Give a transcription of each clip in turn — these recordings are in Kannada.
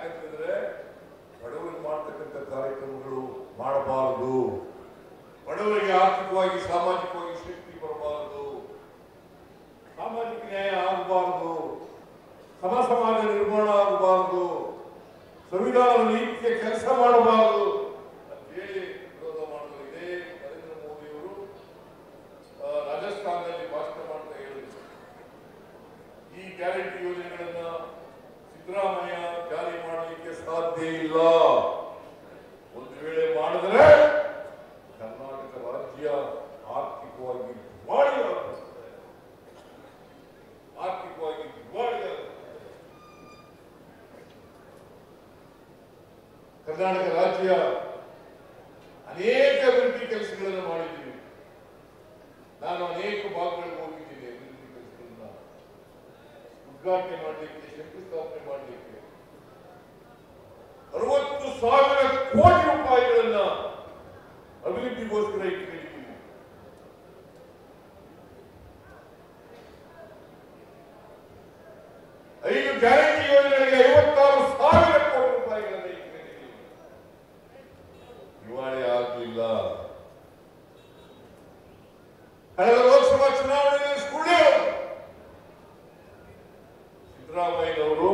ಯಾಕಂತಂದ್ರೆ ಬಡವರಿಗೆ ಮಾಡ್ತಕ್ಕಂಥ ಕಾರ್ಯಕ್ರಮಗಳು ಮಾಡಬಾರದು ಬಡವರಿಗೆ ಆರ್ಥಿಕವಾಗಿ ಸಾಮಾಜಿಕವಾಗಿ ಶಕ್ತಿ ಬರಬಾರದು ಸಾಮಾಜಿಕ ನ್ಯಾಯ ಆಗಬಾರದು ಸಮ ಸಮಾಜ ನಿರ್ಮಾಣ ಆಗಬಾರದು ಸಂವಿಧಾನದ ನೀತಿಗೆ ಕೆಲಸ ಮಾಡಬಾರದು ಅಂತೇಳಿ ವಿರೋಧ ಮಾಡಿದ್ರು ಇದೇ ನರೇಂದ್ರ ಮೋದಿಯವರು ಆ, ರಾಜಸ್ಥಾನದಲ್ಲಿ ಭಾಷಣ ಮಾಡ್ತಾ ಹೇಳಿದ್ರು ಈ ಗ್ಯಾರಂಟಿ ಯೋಜನೆಗಳನ್ನ ಸಿದ್ದರಾಮಯ್ಯ ಜಾರಿ ಮಾಡಲಿಕ್ಕೆ ಸಾಧ್ಯ ಇಲ್ಲ ಒಂದು ವೇಳೆ ಮಾಡಿದ್ರೆ ಕರ್ನಾಟಕ ರಾಜ್ಯ ಆರ್ಥಿಕವಾಗಿ ದಿವಾಳಿಯಾಗುತ್ತದೆ ಆರ್ಥಿಕವಾಗಿ ದಿವಾಳಿಯಾಗುತ್ತದೆ ಕರ್ನಾಟಕ ರಾಜ್ಯ ಅನೇಕ ಅಭಿವೃದ್ಧಿ ಕೆಲಸಗಳನ್ನು ಮಾಡಿದ್ದೀವಿ ನಾನು ಅನೇಕ ಭಾಗಗಳಿಗೆ ಹೋಗಿದ್ದೀನಿ ಅಭಿವೃದ್ಧಿ ಕೆಲಸಗಳನ್ನ ಉದ್ಘಾಟನೆ ಮಾಡಲಿಕ್ಕೆ ಶಂಕುಸ್ಥಾಪನೆ ಮಾಡಲಿಕ್ಕೆ ಅರವತ್ತು ಸಾವಿರ ಕೋಟಿ ರೂಪಾಯಿಗಳನ್ನ ಅಭಿವೃದ್ಧಿಗೋಸ್ಕರ ಇಟ್ಟಿದ್ದೀವಿ ಐದು ಗ್ಯಾರಂಟಿ ಯೋಜನೆಗಳಿಗೆ ಐವತ್ತಾರು ಸಾವಿರ ಕೋಟಿ ರೂಪಾಯಿಗಳನ್ನ ಇಟ್ಟಿದ್ದೀವಿ ದಿವಾಳಿ ಆಗಲಿಲ್ಲ ಕಳೆದ ಲೋಕಸಭಾ ಚುನಾವಣೆಯಲ್ಲಿ ಸುಳ್ಳೇ ಸಿದ್ದರಾಮಯ್ಯನವರು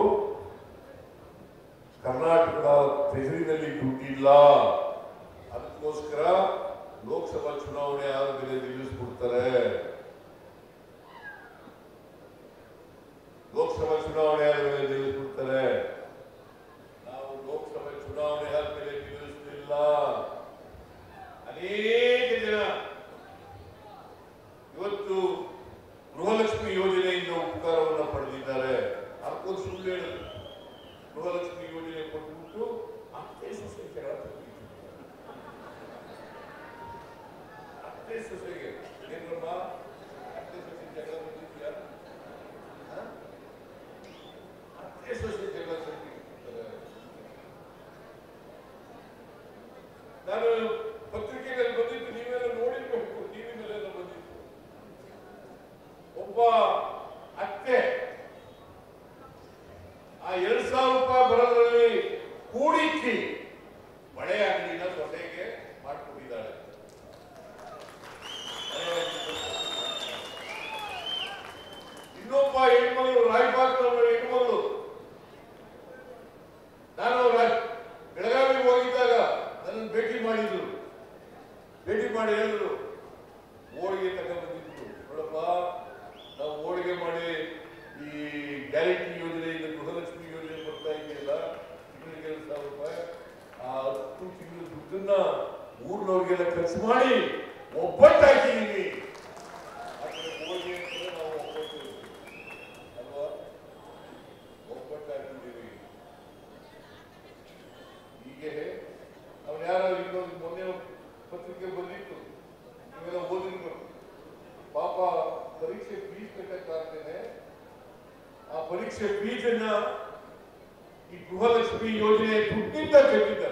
ಕರ್ನಾಟಕದ ಟ್ರೆಜರಿನಲ್ಲಿ ದುಡ್ಡಿಲ್ಲ ಅದಕ್ಕೋಸ್ಕರ ಲೋಕಸಭಾ ಚುನಾವಣೆ ಆದ್ಮೇಲೆ ನಿಲ್ಲಿಸ್ಬಿಡ್ತಾರೆ ಲೋಕಸಭಾ ಚುನಾವಣೆ ಆದ್ಮೇಲೆ ನಿಲ್ಲಿಸ್ಬಿಡ್ತಾರೆ ನಾವು ಲೋಕಸಭಾ ಚುನಾವಣೆ ಆದ್ಮೇಲೆ ನಿಲ್ಲಿಸಲಿಲ್ಲ ಅನೇಕ ಜನ ಇವತ್ತು ಗೃಹಲಕ್ಷ್ಮಿ ಯೋಜನೆಯಿಂದ ಉಪಕಾರವನ್ನು ಪಡೆದಿದ್ದಾರೆ ಅದಕ್ಕೊಂದು ಸುಳ್ಳು ಹೇಳಿದ್ರು ಗೃಹಲಕ್ಷ್ಮಿ ಯೋಜನೆ ಕೊಟ್ಬಿಟ್ಟು ಅತ್ತೆ ಸೊಸೆ ಜಗಳ ತೆಗ್ದಿದ್ರು. ಅತ್ತೆ ಸೊಸೆಗೆ ಏನ್ರಮ್ಮ ಅತ್ತೆ ಸೊಸೆ ಜಗಳ ಬಂದಿದ್ಯಾ ಹ? ಅತ್ತೆ ಸೊಸೆ ಜಗಳ ತೆಗ್ದಿರ್ತಾರೆ. ನಾನು ಪತ್ರಿಕೆಗಳಲ್ಲಿ ಬಂದಿದ್ದು ನೀವೆಲ್ಲ ನೋಡಿರ್ಬೇಕು ಟಿವಿನಲ್ಲೆಲ್ಲ ಬಂದಿತ್ತು ಒಬ್ಬ ಅತ್ತೆ ಆ ಎರಡ್ ಸಾವಿರ ರೂಪಾಯಿ ಬರೋದ್ರಲ್ಲಿ ಕೂಡಿಕ್ಕಿ ಬಳೆ ಅಂಗಡಿನ ಸೊಸೆಗೆ ಮಾಡಿಕೊಟ್ಟಿದ್ದಾಳೆ ಇನ್ನೊಬ್ಬ ಹೆಣ್ಮಗಳು ರಾಯಬಾಗ್ ಹೆಣ್ಮಗಳು ನಾನು ರಾ- ಬೆಳಗಾವಿಗೆ ಹೋಗಿದ್ದಾಗ ನನ್ನ ಭೇಟಿ ಮಾಡಿದ್ರು ಭೇಟಿ ಮಾಡಿ ಹೇಳಿದ್ರು ಹೋಳಿಗೆ ತಗೊಂಡ್ಬಂದಿದ್ರು ನೋಡಪ್ಪ ನಾವು ಹೋಳಿಗೆ ಮಾಡಿ ಈ ಗ್ಯಾರಂಟಿ ಯೋಜನೆಯಿಂದ ಗೃಹಲಕ್ಷ್ಮಿ ಯೋಜನೆ ಬರ್ತಾ ಇದೆಯಲ್ಲ ತಿಂಗಳಿಗೆ ಎರಡು ಸಾವಿರ ರೂಪಾಯಿ ಆ ಹತ್ತು ತಿಂಗಳ ದುಡ್ಡನ್ನ ಊರ್ನವ್ರಿಗೆಲ್ಲ ಖರ್ಚು ಮಾಡಿ ಒಬ್ಬಟ್ಟು ಹಾಕಿದೀನಿ ಆದ್ರೆ ಹೋಳಿಗೆ ಅಂತಂದ್ರೆ ನಾವು ಒಬ್ಬಟ್ಟು ಅಲ್ವಾ ಒಬ್ಬಟ್ಟು ಹಾಕಿದ್ದೀವಿ ಹೀಗೆ ಅವ್ನು ಯಾರೋ ಇನ್ನೊಂದು ಮೊನ್ನೆ ಪತ್ರಿಕೆ ಬಂದಿತ್ತು ನೀವೆಲ್ಲ ಓದಿರ್ಬೇಕು ಪಾಪ ಪರೀಕ್ಷೆ ಫೀಸ್ ಕಟ್ಟಕ್ಕಾಗ್ತೇನೆ ಆ ಪರೀಕ್ಷೆ ಫೀಸನ್ನ ಈ ಗೃಹಲಕ್ಷ್ಮಿ ಯೋಜನೆ ದುಡ್ಡಿಂದ ಕಟ್ಟಿದ್ದಾರೆ